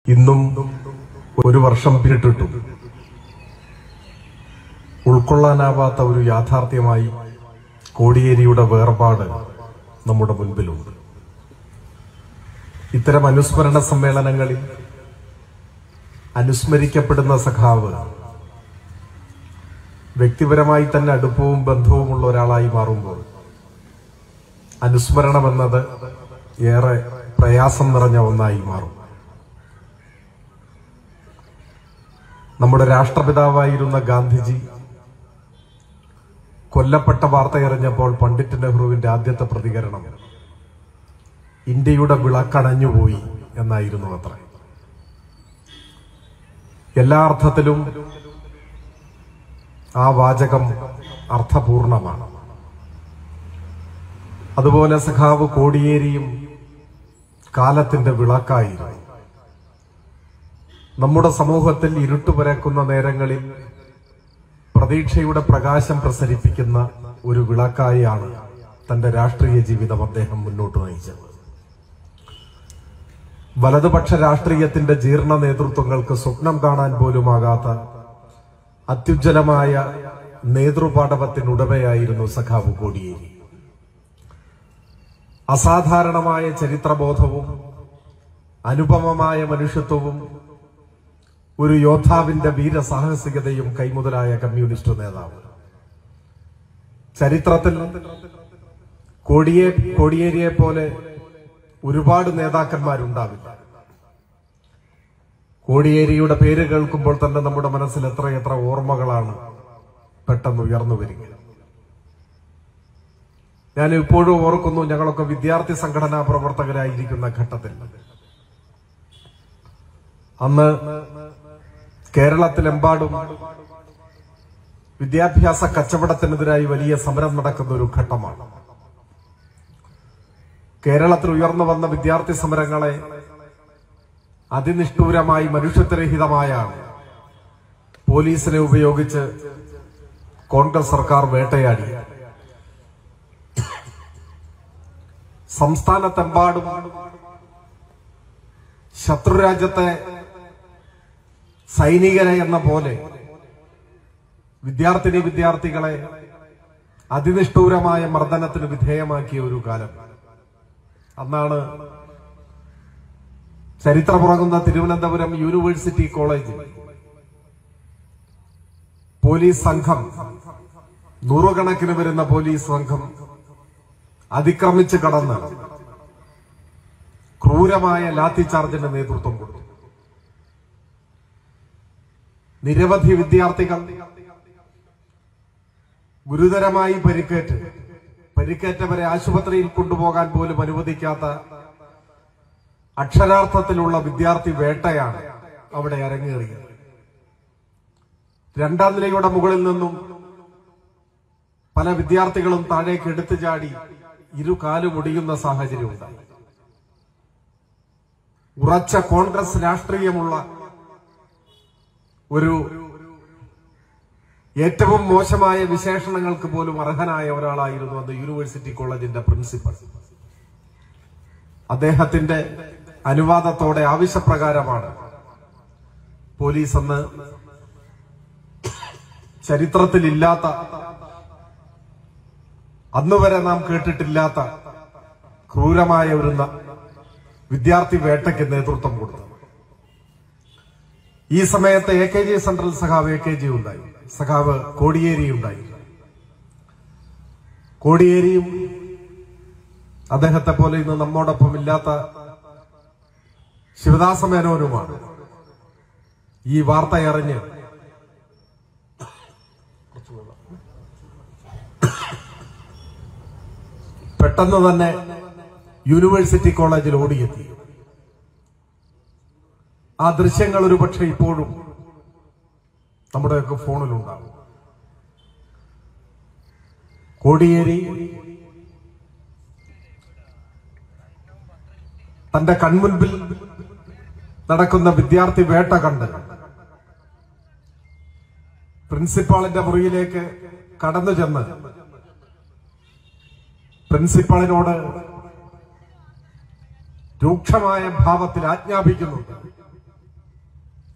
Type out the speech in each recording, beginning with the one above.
ഇന്നും ഒരു വർഷം പിന്നിട്ടിട്ടു ഉൾക്കൊള്ളാനാവാത്ത ഒരു യാഥാർത്ഥ്യമായി കോടിയേരിയുടെ വേർപാട് നമ്മുടെ മുൻപിലുണ്ട് ഇത്തരം അനുസ്മരണ സമ്മേളനങ്ങളിൽ അനുസ്മരിക്കപ്പെടുന്ന സഖാവ് വ്യക്തിപരമായി തന്നെ അടുപ്പവും ബന്ധവുമുള്ള ഒരാളായി മാറുമ്പോൾ അനുസ്മരണമെന്നത് ഏറെ പ്രയാസം നിറഞ്ഞ ഒന്നായി മാറും നമ്മുടെ രാഷ്ട്രപിതാവായിരുന്ന ഗാന്ധിജി കൊല്ലപ്പെട്ട വാർത്തയറിഞ്ഞപ്പോൾ പണ്ഡിറ്റ് നെഹ്റുവിന്റെ ആദ്യത്തെ പ്രതികരണം ഇന്ത്യയുടെ വിളക്കണഞ്ഞുപോയി എന്നായിരുന്നു അത്ര എല്ലാ അർത്ഥത്തിലും ആ വാചകം അർത്ഥപൂർണമാണ് അതുപോലെ സഖാവ് കോടിയേരിയും കാലത്തിന്റെ വിളക്കായിരുന്നു നമ്മുടെ സമൂഹത്തിൽ ഇരുട്ട് പരക്കുന്ന നേരങ്ങളിൽ പ്രതീക്ഷയുടെ പ്രകാശം പ്രസരിപ്പിക്കുന്ന ഒരു വിളക്കായാണ് തന്റെ രാഷ്ട്രീയ ജീവിതം അദ്ദേഹം മുന്നോട്ട് നയിച്ചത് വലതുപക്ഷ രാഷ്ട്രീയത്തിന്റെ ജീർണ നേതൃത്വങ്ങൾക്ക് സ്വപ്നം കാണാൻ പോലുമാകാത്ത അത്യുജ്വലമായ നേതൃപാടവത്തിനുടമയായിരുന്നു സഖാവ് കോടിയേരി അസാധാരണമായ ചരിത്രബോധവും അനുപമമായ മനുഷ്യത്വവും ഒരു യോദ്ധാവിന്റെ വീരസാഹസികതയും കൈമുതലായ കമ്മ്യൂണിസ്റ്റ് നേതാവ് ചരിത്രത്തിൽ കോടിയെ കോടിയേരിയെ പോലെ ഒരുപാട് നേതാക്കന്മാരുണ്ടാവില്ല കോടിയേരിയുടെ പേര് കേൾക്കുമ്പോൾ തന്നെ നമ്മുടെ മനസ്സിൽ എത്രയെത്ര ഓർമ്മകളാണ് പെട്ടെന്ന് ഉയർന്നു വരിക ഞാൻ ഇപ്പോഴും ഓർക്കുന്നു ഞങ്ങളൊക്കെ വിദ്യാർത്ഥി സംഘടനാ പ്രവർത്തകരായിരിക്കുന്ന ഘട്ടത്തിൽ അന്ന് കേരളത്തിലെമ്പാടും വിദ്യാഭ്യാസ കച്ചവടത്തിനെതിരായി വലിയ സമരം നടക്കുന്ന ഒരു ഘട്ടമാണ് കേരളത്തിൽ ഉയർന്നു വന്ന വിദ്യാർത്ഥി സമരങ്ങളെ അതിനിഷ്ഠൂരമായി മനുഷ്യത്വരഹിതമായാണ് പോലീസിനെ ഉപയോഗിച്ച് കോൺഗ്രസ് സർക്കാർ വേട്ടയാടി സംസ്ഥാനത്തെമ്പാടും ശത്രുരാജ്യത്തെ സൈനികരെ എന്ന പോലെ വിദ്യാർത്ഥിനി വിദ്യാർത്ഥികളെ അതിനിഷ്ഠൂരമായ മർദ്ദനത്തിന് വിധേയമാക്കിയ ഒരു കാലം അന്നാണ് ചരിത്രമുറങ്ങുന്ന തിരുവനന്തപുരം യൂണിവേഴ്സിറ്റി കോളേജിൽ പോലീസ് സംഘം നൂറുകണക്കിന് വരുന്ന പോലീസ് സംഘം അതിക്രമിച്ച് കടന്ന് ക്രൂരമായ ലാത്തി ചാർജിന് നേതൃത്വം കൊടുത്തു നിരവധി വിദ്യാർത്ഥികൾ ഗുരുതരമായി പരിക്കേറ്റ് പരിക്കേറ്റവരെ ആശുപത്രിയിൽ കൊണ്ടുപോകാൻ പോലും അനുവദിക്കാത്ത അക്ഷരാർത്ഥത്തിലുള്ള വിദ്യാർത്ഥി വേട്ടയാണ് അവിടെ അരങ്ങേറിയത് രണ്ടാം നിലയുടെ മുകളിൽ നിന്നും പല വിദ്യാർത്ഥികളും താഴേക്ക് എടുത്തു ചാടി ഇരു കാലും ഒടിയുന്ന സാഹചര്യമുണ്ടായി ഉറച്ച കോൺഗ്രസ് രാഷ്ട്രീയമുള്ള ഒരു ഏറ്റവും മോശമായ വിശേഷണങ്ങൾക്ക് പോലും അർഹനായ ഒരാളായിരുന്നു അന്ന് യൂണിവേഴ്സിറ്റി കോളേജിന്റെ പ്രിൻസിപ്പൽ അദ്ദേഹത്തിന്റെ അനുവാദത്തോടെ ആവശ്യപ്രകാരമാണ് പോലീസ് അന്ന് ചരിത്രത്തിലില്ലാത്ത അന്നുവരെ നാം കേട്ടിട്ടില്ലാത്ത ക്രൂരമായ ഒരു ന- വിദ്യാർത്ഥി വേട്ടയ്ക്ക് നേതൃത്വം കൊടുത്തു ഈ സമയത്ത് എ കെ ജി സെൻട്രൽ സഖാവ് എ കെ ജി ഉണ്ടായി സഖാവ് കോടിയേരി ഉണ്ടായി കോടിയേരിയും അദ്ദേഹത്തെ പോലെ ഇന്ന് നമ്മോടൊപ്പം ഇല്ലാത്ത ശിവദാസ മേനോനുമാണ് ഈ വാർത്ത അറിഞ്ഞ് പെട്ടെന്ന് തന്നെ യൂണിവേഴ്സിറ്റി കോളേജിൽ ഓടിയെത്തി ആ ദൃശ്യങ്ങൾ ഒരു പക്ഷെ ഇപ്പോഴും നമ്മുടെയൊക്കെ ഫോണിലുണ്ടാവും കോടിയേരി തന്റെ കൺമുൻപിൽ നടക്കുന്ന വിദ്യാർത്ഥി വേട്ട കണ്ട് പ്രിൻസിപ്പാളിന്റെ മുറിയിലേക്ക് കടന്നു ചെന്ന്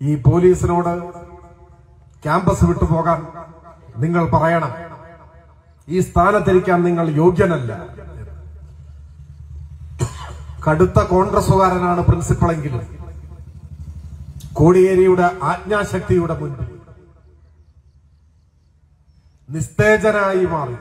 ഈ പോലീസിനോട് ക്യാമ്പസ് വിട്ടു പോകാൻ നിങ്ങൾ പറയണം ഈ സ്ഥാനത്തിരിക്കാൻ നിങ്ങൾ യോഗ്യനല്ല കടുത്ത കോൺഗ്രസുകാരനാണ് പ്രിൻസിപ്പളെങ്കിലും കോടിയേരിയുടെ ആജ്ഞാശക്തിയുടെ മുൻപിൽ നിസ്തേജനായി മാറി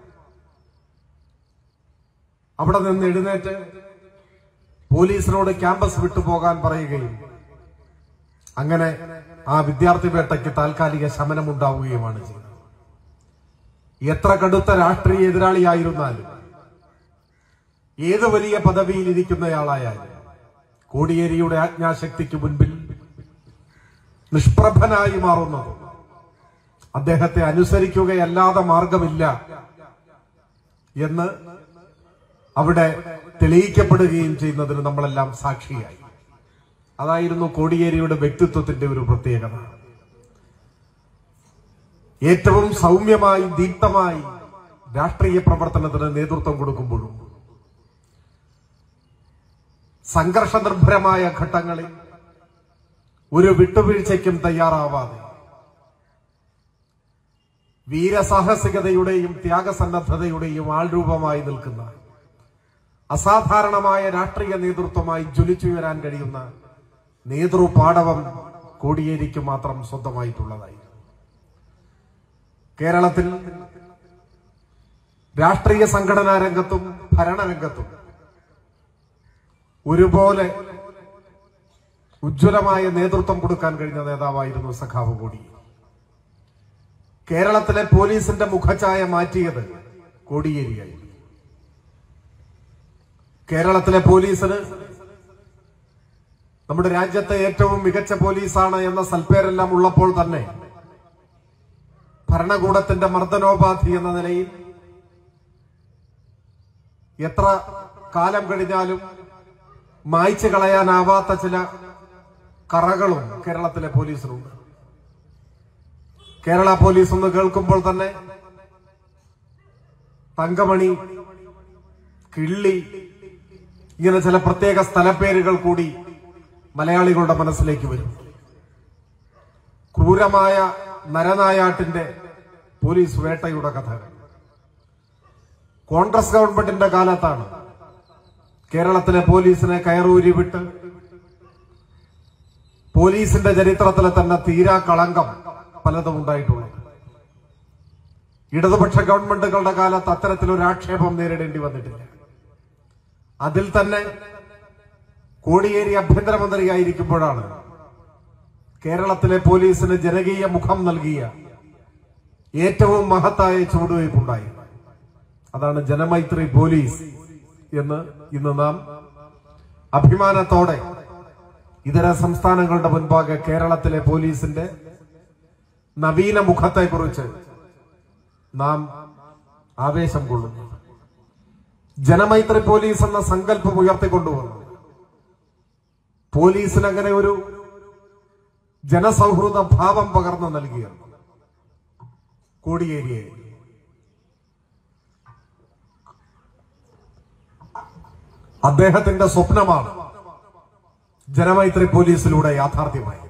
അവിടെ നിന്ന് എഴുന്നേറ്റ് പോലീസിനോട് ക്യാമ്പസ് വിട്ടുപോകാൻ പറയുകയും അങ്ങനെ ആ വിദ്യാർത്ഥി വേട്ടയ്ക്ക് താൽക്കാലിക ശമനമുണ്ടാവുകയുമാണ് ചെയ്തത് എത്ര കടുത്ത രാഷ്ട്രീയ എതിരാളിയായിരുന്നാലും ഏത് വലിയ പദവിയിൽ ഇരിക്കുന്നയാളായാലും കോടിയേരിയുടെ ആജ്ഞാശക്തിക്ക് മുൻപിൽ നിഷ്പ്രഭനായി മാറുന്നത് അദ്ദേഹത്തെ അനുസരിക്കുകയല്ലാതെ മാർഗമില്ല എന്ന് അവിടെ തെളിയിക്കപ്പെടുകയും ചെയ്യുന്നതിന് നമ്മളെല്ലാം സാക്ഷിയായി അതായിരുന്നു കോടിയേരിയുടെ വ്യക്തിത്വത്തിന്റെ ഒരു പ്രത്യേകത ഏറ്റവും സൗമ്യമായി ദീപ്തമായി രാഷ്ട്രീയ പ്രവർത്തനത്തിന് നേതൃത്വം കൊടുക്കുമ്പോഴും സംഘർഷ നിർഭരമായ ഘട്ടങ്ങളിൽ ഒരു വിട്ടുവീഴ്ചയ്ക്കും തയ്യാറാവാതെ വീരസാഹസികതയുടെയും ത്യാഗസന്നദ്ധതയുടെയും ആൾരൂപമായി നിൽക്കുന്ന അസാധാരണമായ രാഷ്ട്രീയ നേതൃത്വമായി ജ്വലിച്ചുയരാൻ കഴിയുന്ന നേതൃപാടവം കോടിയേരിക്ക് മാത്രം സ്വന്തമായിട്ടുള്ളതായി കേരളത്തിൽ രാഷ്ട്രീയ സംഘടനാ രംഗത്തും ഭരണരംഗത്തും ഒരുപോലെ ഉജ്ജ്വലമായ നേതൃത്വം കൊടുക്കാൻ കഴിഞ്ഞ നേതാവായിരുന്നു സഖാവ് കോടി കേരളത്തിലെ പോലീസിന്റെ മുഖഛായ മാറ്റിയത് കോടിയേരിയായി കേരളത്തിലെ പോലീസിന് നമ്മുടെ രാജ്യത്തെ ഏറ്റവും മികച്ച പോലീസാണ് എന്ന സൽപ്പേരെല്ലാം ഉള്ളപ്പോൾ തന്നെ ഭരണകൂടത്തിന്റെ മർദ്ദനോപാധി എന്ന നിലയിൽ എത്ര കാലം കഴിഞ്ഞാലും മായ്ച്ചു കളയാനാവാത്ത ചില കറകളും കേരളത്തിലെ പോലീസിനുണ്ട് കേരള പോലീസ് എന്ന് കേൾക്കുമ്പോൾ തന്നെ തങ്കമണി കിള്ളി ഇങ്ങനെ ചില പ്രത്യേക സ്ഥലപ്പേരുകൾ കൂടി മലയാളികളുടെ മനസ്സിലേക്ക് വരും ക്രൂരമായ നരനായാട്ടിന്റെ പോലീസ് വേട്ടയുടെ കഥ കോൺഗ്രസ് ഗവൺമെന്റിന്റെ കാലത്താണ് കേരളത്തിലെ പോലീസിനെ കയറൂരി വിട്ട് പോലീസിന്റെ ചരിത്രത്തിലെ തന്നെ തീരാ കളങ്കം പലതും ഉണ്ടായിട്ടുള്ളത് ഇടതുപക്ഷ ഗവൺമെന്റുകളുടെ കാലത്ത് അത്തരത്തിലൊരു ആക്ഷേപം നേരിടേണ്ടി വന്നിട്ടില്ല അതിൽ തന്നെ കോടിയേരി ആഭ്യന്തരമന്ത്രിയായിരിക്കുമ്പോഴാണ് കേരളത്തിലെ പോലീസിന് ജനകീയ മുഖം നൽകിയ ഏറ്റവും മഹത്തായ ചുവടുവയ്പുണ്ടായി അതാണ് ജനമൈത്രി പോലീസ് എന്ന് ഇന്ന് നാം അഭിമാനത്തോടെ ഇതര സംസ്ഥാനങ്ങളുടെ മുൻപാകെ കേരളത്തിലെ പോലീസിന്റെ നവീന മുഖത്തെക്കുറിച്ച് നാം ആവേശം കൊള്ളുന്നു ജനമൈത്രി പോലീസ് എന്ന സങ്കല്പം ഉയർത്തിക്കൊണ്ടുവന്നു പോലീസിന് അങ്ങനെ ഒരു ജനസൗഹൃദ ഭാവം പകർന്നു നൽകിയ കോടിയേരിയെ അദ്ദേഹത്തിന്റെ സ്വപ്നമാണ് ജനമൈത്രി പോലീസിലൂടെ യാഥാർത്ഥ്യമായി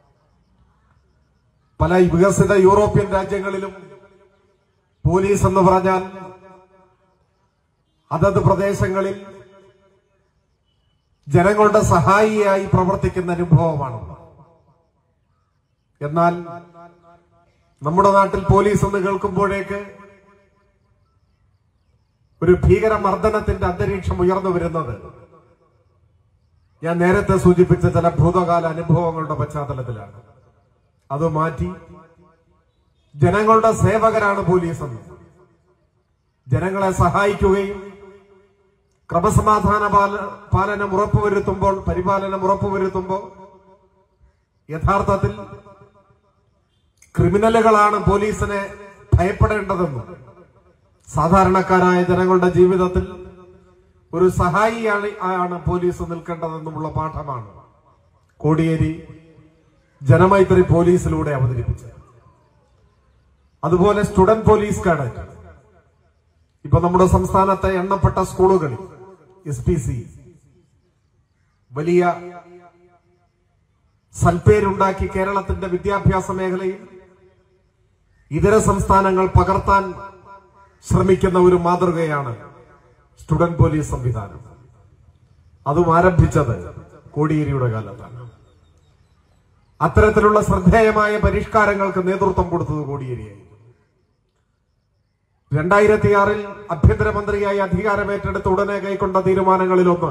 പല വികസിത യൂറോപ്യൻ രാജ്യങ്ങളിലും പോലീസ് എന്ന് പറഞ്ഞാൽ അതത് പ്രദേശങ്ങളിൽ ജനങ്ങളുടെ സഹായിയായി പ്രവർത്തിക്കുന്ന അനുഭവമാണ് എന്നാൽ നമ്മുടെ നാട്ടിൽ പോലീസ് എന്ന് കേൾക്കുമ്പോഴേക്ക് ഒരു ഭീകര മർദ്ദനത്തിന്റെ അന്തരീക്ഷം ഉയർന്നു വരുന്നത് ഞാൻ നേരത്തെ സൂചിപ്പിച്ച ചില ഭൂതകാല അനുഭവങ്ങളുടെ പശ്ചാത്തലത്തിലാണ് അത് മാറ്റി ജനങ്ങളുടെ സേവകരാണ് പോലീസ് എന്ന് ജനങ്ങളെ സഹായിക്കുകയും ക്രമസമാധാന പാല- പാലനം ഉറപ്പുവരുത്തുമ്പോൾ പരിപാലനം ഉറപ്പുവരുത്തുമ്പോൾ യഥാർത്ഥത്തിൽ ക്രിമിനലുകളാണ് പോലീസിനെ ഭയപ്പെടേണ്ടതെന്നും സാധാരണക്കാരായ ജനങ്ങളുടെ ജീവിതത്തിൽ ഒരു സഹായിയാണ് ആണ് പോലീസ് നിൽക്കേണ്ടതെന്നുമുള്ള പാഠമാണ് കോടിയേരി ജനമൈത്രി പോലീസിലൂടെ അവതരിപ്പിച്ചത് അതുപോലെ സ്റ്റുഡന്റ് പോലീസ് കാഡറ്റ് ഇപ്പൊ നമ്മുടെ സംസ്ഥാനത്തെ എണ്ണപ്പെട്ട സ്കൂളുകളിൽ എസ് പി സി വലിയ സൽപ്പേരുണ്ടാക്കി കേരളത്തിന്റെ വിദ്യാഭ്യാസ മേഖലയിൽ ഇതര സംസ്ഥാനങ്ങൾ പകർത്താൻ ശ്രമിക്കുന്ന ഒരു മാതൃകയാണ് സ്റ്റുഡന്റ് പോലീസ് സംവിധാനം അതും ആരംഭിച്ചത് കോടിയേരിയുടെ കാലത്താണ് അത്തരത്തിലുള്ള ശ്രദ്ധേയമായ പരിഷ്കാരങ്ങൾക്ക് നേതൃത്വം കൊടുത്തത് കോടിയേരിയായി രണ്ടായിരത്തിയാറിൽ ആഭ്യന്തരമന്ത്രിയായി അധികാരമേറ്റെടുത്ത് ഉടനെ കൈക്കൊണ്ട തീരുമാനങ്ങളിലൊന്ന്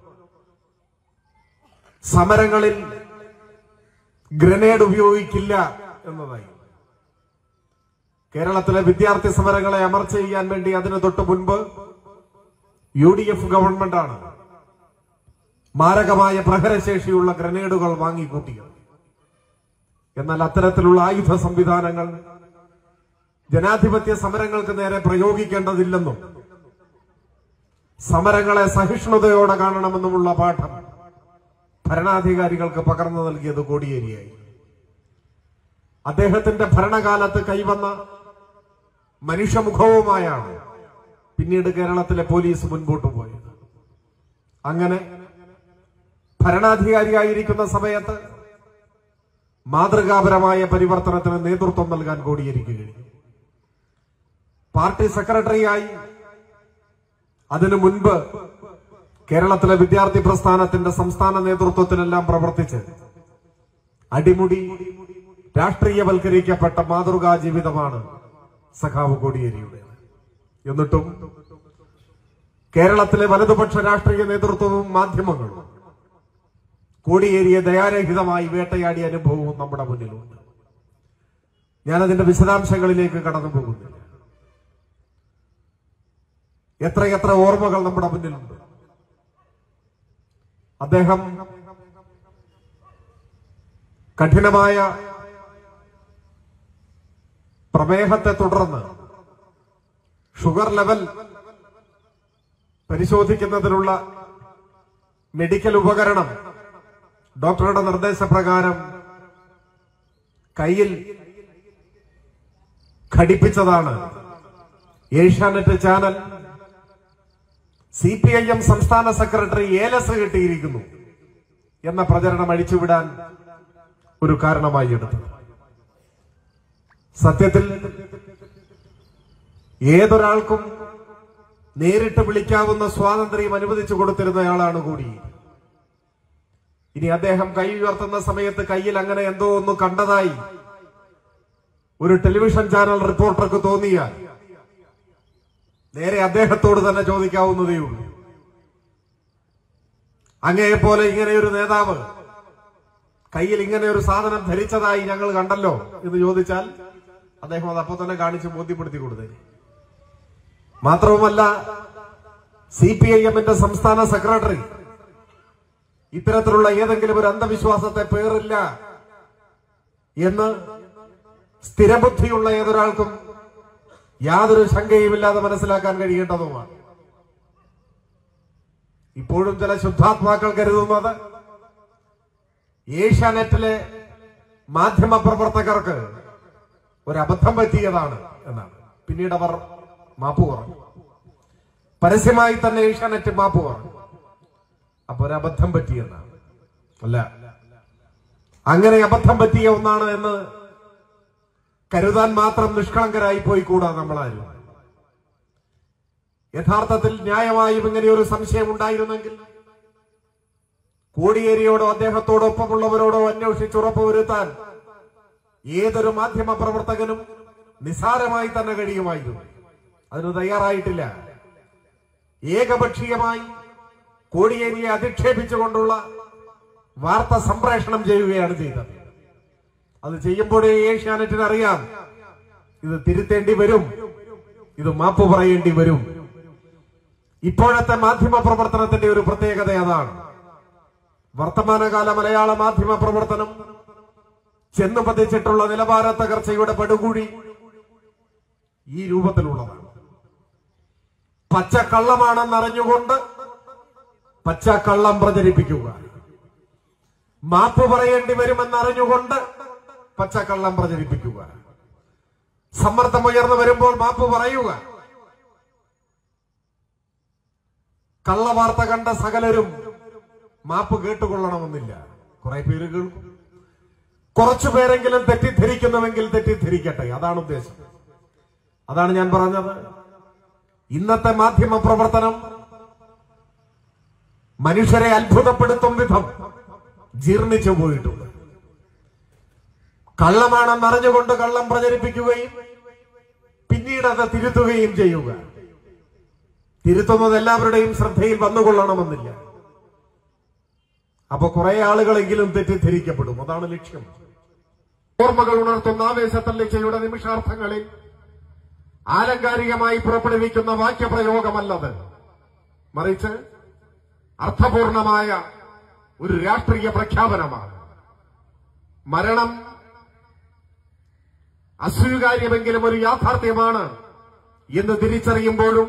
സമരങ്ങളിൽ ഗ്രനേഡ് ഉപയോഗിക്കില്ല എന്നതായി കേരളത്തിലെ വിദ്യാർത്ഥി സമരങ്ങളെ അമർച്ച ചെയ്യാൻ വേണ്ടി അതിന് തൊട്ട് മുൻപ് യു ഡി എഫ് ഗവൺമെന്റാണ് മാരകമായ പ്രഹരശേഷിയുള്ള ഗ്രനേഡുകൾ വാങ്ങിക്കൂട്ടിയത് എന്നാൽ അത്തരത്തിലുള്ള ആയുധ സംവിധാനങ്ങൾ ജനാധിപത്യ സമരങ്ങൾക്ക് നേരെ പ്രയോഗിക്കേണ്ടതില്ലെന്നും സമരങ്ങളെ സഹിഷ്ണുതയോടെ കാണണമെന്നുമുള്ള പാഠം ഭരണാധികാരികൾക്ക് പകർന്നു നൽകിയത് കോടിയേരിയായി അദ്ദേഹത്തിന്റെ ഭരണകാലത്ത് കൈവന്ന മനുഷ്യമുഖവുമായാണ് പിന്നീട് കേരളത്തിലെ പോലീസ് മുൻപോട്ട് പോയത് അങ്ങനെ ഭരണാധികാരിയായിരിക്കുന്ന സമയത്ത് മാതൃകാപരമായ പരിവർത്തനത്തിന് നേതൃത്വം നൽകാൻ കോടിയേരിക്ക് കഴിഞ്ഞു പാർട്ടി സെക്രട്ടറിയായി അതിനു മുൻപ് കേരളത്തിലെ വിദ്യാർത്ഥി പ്രസ്ഥാനത്തിന്റെ സംസ്ഥാന നേതൃത്വത്തിലെല്ലാം പ്രവർത്തിച്ച് അടിമുടി രാഷ്ട്രീയവൽക്കരിക്കപ്പെട്ട മാതൃകാ ജീവിതമാണ് സഖാവ് കോടിയേരിയുടെ എന്നിട്ടും കേരളത്തിലെ വലതുപക്ഷ രാഷ്ട്രീയ നേതൃത്വവും മാധ്യമങ്ങളും കോടിയേരിയെ ദയാരഹിതമായി വേട്ടയാടിയ അനുഭവവും നമ്മുടെ മുന്നിലുണ്ട് ഞാനതിന്റെ വിശദാംശങ്ങളിലേക്ക് കടന്നു പോകുന്നില്ല എത്രയെത്ര ഓർമ്മകൾ നമ്മുടെ മുന്നിലുണ്ട് അദ്ദേഹം കഠിനമായ പ്രമേഹത്തെ തുടർന്ന് ഷുഗർ ലെവൽ പരിശോധിക്കുന്നതിനുള്ള മെഡിക്കൽ ഉപകരണം ഡോക്ടറുടെ നിർദ്ദേശപ്രകാരം കയ്യിൽ ഘടിപ്പിച്ചതാണ് Asianet channel C P I M സംസ്ഥാന സെക്രട്ടറി ഏലസ് കിട്ടിയിരിക്കുന്നു എന്ന പ്രചരണം അഴിച്ചുവിടാൻ ഒരു കാരണമായി എടുത്തത് സത്യത്തിൽ ഏതൊരാൾക്കും നേരിട്ട് വിളിക്കാവുന്ന സ്വാതന്ത്ര്യം അനുവദിച്ചു കൊടുത്തിരുന്നയാളാണ് കൂടി ഇനി അദ്ദേഹം കൈ ഉയർത്തുന്ന സമയത്ത് കയ്യിൽ അങ്ങനെ എന്തോ ഒന്ന് കണ്ടതായി ഒരു ടെലിവിഷൻ ചാനൽ റിപ്പോർട്ടർക്ക് തോന്നിയാൽ നേരെ അദ്ദേഹത്തോട് തന്നെ ചോദിക്കാവുന്നതേ ഉള്ളൂ അങ്ങയെ പോലെ ഇങ്ങനെ ഒരു നേതാവ് കയ്യിൽ ഇങ്ങനെ ഒരു സാധനം ധരിച്ചതായി ഞങ്ങൾ കണ്ടല്ലോ എന്ന് ചോദിച്ചാൽ അദ്ദേഹം അത് അപ്പൊ തന്നെ കാണിച്ച് ബോധ്യപ്പെടുത്തി കൊടുത്തേ മാത്രവുമല്ല സി പി ഐ എമ്മിന്റെ സംസ്ഥാന സെക്രട്ടറി ഇത്തരത്തിലുള്ള ഏതെങ്കിലും ഒരു അന്ധവിശ്വാസത്തെ പേറില്ല എന്ന് സ്ഥിരബുദ്ധിയുള്ള ഏതൊരാൾക്കും യാതൊരു ശങ്കയുമില്ലാതെ മനസ്സിലാക്കാൻ കഴിയേണ്ടതുമാണ് ഇപ്പോഴും ചില ശുദ്ധാത്മാക്കൾ കരുതുന്നത് ഏഷ്യാനെറ്റിലെ മാധ്യമ പ്രവർത്തകർക്ക് ഒരു അബദ്ധം പറ്റിയതാണ് എന്നാണ് പിന്നീട് അവർ മാപ്പ് പറഞ്ഞു പരസ്യമായി തന്നെ ഏഷ്യാനെറ്റ് മാപ്പ് പറഞ്ഞു അപ്പൊ ഒരു അബദ്ധം പറ്റിയെന്നാണ് അല്ല അങ്ങനെ അബദ്ധം പറ്റിയ ഒന്നാണ് എന്ന് കരുതാൻ മാത്രം നിഷ്കളങ്കരായി പോയി കൂടാ നമ്മളാരും യഥാർത്ഥത്തിൽ ന്യായമായും ഇങ്ങനെ ഒരു സംശയം ഉണ്ടായിരുന്നെങ്കിൽ കോടിയേരിയോടോ അദ്ദേഹത്തോടൊപ്പമുള്ളവരോടോ അന്വേഷിച്ച് ഉറപ്പുവരുത്താൻ ഏതൊരു മാധ്യമ പ്രവർത്തകനും നിസാരമായി തന്നെ കഴിയുമായിരുന്നു അതിന് തയ്യാറായിട്ടില്ല ഏകപക്ഷീയമായി കോടിയേരിയെ അധിക്ഷേപിച്ചുകൊണ്ടുള്ള വാർത്ത സംപ്രേഷണം ചെയ്യുകയാണ് ചെയ്തത് അത് ചെയ്യുമ്പോഴേ ഏഷ്യാനെറ്റിന് അറിയാം ഇത് തിരുത്തേണ്ടി വരും ഇത് മാപ്പ് പറയേണ്ടി വരും ഇപ്പോഴത്തെ മാധ്യമ പ്രവർത്തനത്തിന്റെ ഒരു പ്രത്യേകത അതാണ് വർത്തമാനകാല മലയാള മാധ്യമ പ്രവർത്തനം ചെന്നു പതിച്ചിട്ടുള്ള നിലവാര തകർച്ചയുടെ പടുകൂടി ഈ രൂപത്തിലുള്ളതാണ് പച്ചക്കള്ളമാണെന്നറിഞ്ഞുകൊണ്ട് പച്ചക്കള്ളം പ്രചരിപ്പിക്കുക മാപ്പ് പറയേണ്ടി വരുമെന്നറിഞ്ഞുകൊണ്ട് പച്ചക്കള്ളം പ്രചരിപ്പിക്കുക സമ്മർദ്ദമുയർന്നു വരുമ്പോൾ മാപ്പ് പറയുക കള്ളവാർത്ത കണ്ട സകലരും മാപ്പ് കേട്ടുകൊള്ളണമെന്നില്ല കുറെ പേര് കേൾക്കും കുറച്ചു പേരെങ്കിലും തെറ്റിദ്ധരിക്കുന്നുവെങ്കിൽ തെറ്റിദ്ധരിക്കട്ടെ അതാണ് ഉദ്ദേശം അതാണ് ഞാൻ പറഞ്ഞത് ഇന്നത്തെ മാധ്യമ പ്രവർത്തനം മനുഷ്യരെ അത്ഭുതപ്പെടുത്തും വിധം ജീർണിച്ചു പോയിട്ടുണ്ട് കള്ളമാണെന്ന് അറിഞ്ഞുകൊണ്ട് കള്ളം പ്രചരിപ്പിക്കുകയും പിന്നീട് അത് തിരുത്തുകയും ചെയ്യുക തിരുത്തുന്നത് എല്ലാവരുടെയും ശ്രദ്ധയിൽ വന്നുകൊള്ളണമെന്നില്ല അപ്പൊ കുറെ ആളുകളെങ്കിലും തെറ്റിദ്ധരിക്കപ്പെടും അതാണ് ലക്ഷ്യം ഓർമ്മകൾ ഉണർത്തുന്ന ആവേശത്തള്ളിച്ചയുടെ നിമിഷാർത്ഥങ്ങളിൽ ആലങ്കാരികമായി പുറപ്പെടുവിക്കുന്ന വാക്യപ്രയോഗമല്ലത് മറിച്ച് അർത്ഥപൂർണമായ ഒരു രാഷ്ട്രീയ പ്രഖ്യാപനമാണ് മരണം അസ്വീകാര്യമെങ്കിലും ഒരു യാഥാർത്ഥ്യമാണ് എന്ന് തിരിച്ചറിയുമ്പോഴും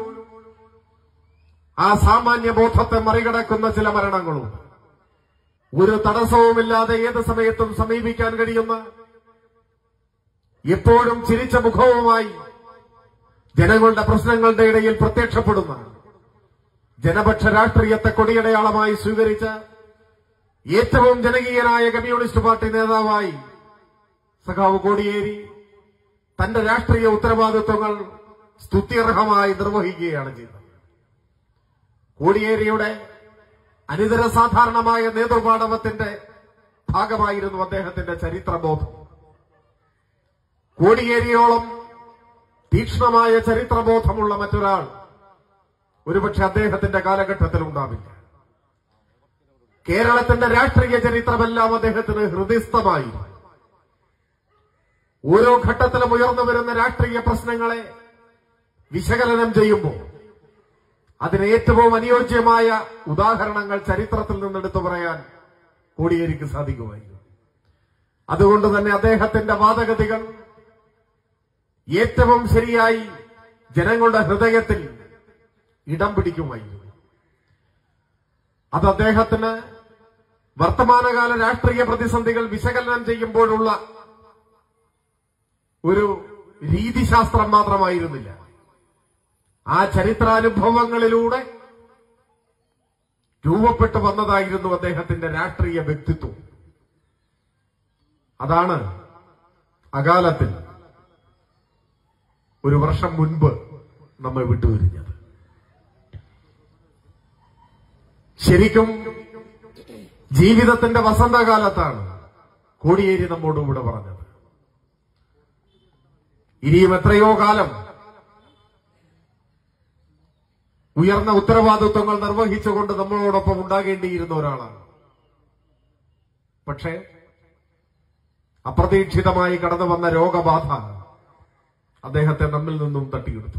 ആ സാമാന്യ ബോധത്തെ മറികടക്കുന്ന ചില മരണങ്ങളും ഒരു തടസ്സവുമില്ലാതെ ഏത് സമയത്തും സമീപിക്കാൻ കഴിയുന്ന എപ്പോഴും ചിരിച്ച മുഖവുമായി ജനങ്ങളുടെ പ്രശ്നങ്ങളുടെ ഇടയിൽ പ്രത്യക്ഷപ്പെടുന്ന ജനപക്ഷ രാഷ്ട്രീയത്തെ കൊടിയടയാളമായി സ്വീകരിച്ച ഏറ്റവും ജനകീയനായ കമ്മ്യൂണിസ്റ്റ് പാർട്ടി നേതാവായി സഖാവ് കോടിയേരി തന്റെ രാഷ്ട്രീയ ഉത്തരവാദിത്വങ്ങൾ സ്തുത്യർഹമായി നിർവഹിക്കുകയാണ് ചെയ്തത് കോടിയേരിയുടെ അനിതര സാധാരണമായ നേതൃപാടവത്തിന്റെ ഭാഗമായിരുന്നു അദ്ദേഹത്തിന്റെ ചരിത്രബോധം കോടിയേരിയോളം തീക്ഷ്ണമായ ചരിത്രബോധമുള്ള മറ്റൊരാൾ ഒരുപക്ഷെ അദ്ദേഹത്തിന്റെ കാലഘട്ടത്തിൽ ഉണ്ടാവില്ല കേരളത്തിന്റെ രാഷ്ട്രീയ ചരിത്രമെല്ലാം അദ്ദേഹത്തിന് ഹൃദയസ്ഥമായി ഓരോ ഘട്ടത്തിലും ഉയർന്നു വരുന്ന രാഷ്ട്രീയ പ്രശ്നങ്ങളെ വിശകലനം ചെയ്യുമ്പോൾ അതിന് ഏറ്റവും അനുയോജ്യമായ ഉദാഹരണങ്ങൾ ചരിത്രത്തിൽ നിന്നെടുത്തു പറയാൻ കോടിയേരിക്ക് സാധിക്കുമായിരുന്നു അതുകൊണ്ട് തന്നെ അദ്ദേഹത്തിന്റെ വാദഗതികൾ ഏറ്റവും ശരിയായി ജനങ്ങളുടെ ഹൃദയത്തിൽ ഇടം പിടിക്കുമായിരുന്നു അത് അദ്ദേഹത്തിന് വർത്തമാനകാല രാഷ്ട്രീയ പ്രതിസന്ധികൾ വിശകലനം ചെയ്യുമ്പോഴുള്ള ഒരു രീതിശാസ്ത്രം മാത്രമായിരുന്നില്ല ആ ചരിത്രാനുഭവങ്ങളിലൂടെ രൂപപ്പെട്ടു വന്നതായിരുന്നു അദ്ദേഹത്തിന്റെ രാഷ്ട്രീയ വ്യക്തിത്വം അതാണ് അകാലത്തിൽ ഒരു വർഷം മുൻപ് നമ്മെ വിട്ടുപിരിഞ്ഞത് ശരിക്കും ജീവിതത്തിന്റെ വസന്തകാലത്താണ് കോടിയേരി നമ്മോട് ഇവിടെ പറഞ്ഞത് ഇനിയും എത്രയോ കാലം ഉയർന്ന ഉത്തരവാദിത്വങ്ങൾ നിർവഹിച്ചുകൊണ്ട് നമ്മളോടൊപ്പം ഉണ്ടാകേണ്ടിയിരുന്ന ഒരാളാണ് പക്ഷേ അപ്രതീക്ഷിതമായി കടന്നു വന്ന രോഗബാധ അദ്ദേഹത്തെ നമ്മിൽ നിന്നും തട്ടിയെടുത്തു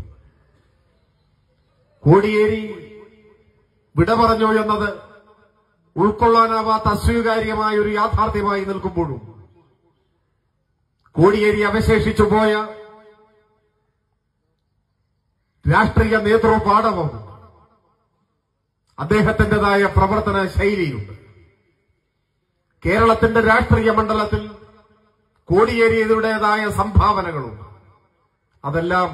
കോടിയേരി വിട പറഞ്ഞു എന്നത് ഉൾക്കൊള്ളാനാവാത്ത അസ്വീകാര്യമായ ഒരു യാഥാർത്ഥ്യമായി നിൽക്കുമ്പോഴും കോടിയേരി അവശേഷിച്ചു പോയ രാഷ്ട്രീയ നേതൃപാഠവും അദ്ദേഹത്തിന്റേതായ പ്രവർത്തന ശൈലിയുണ്ട് കേരളത്തിന്റെ രാഷ്ട്രീയ മണ്ഡലത്തിൽ കോടിയേരിയതുടേതായ സംഭാവനകളുണ്ട് അതെല്ലാം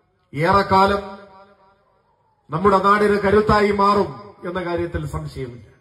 ഏറെക്കാലം നമ്മുടെ നാടിന് കരുത്തായി മാറും എന്ന കാര്യത്തിൽ സംശയമില്ല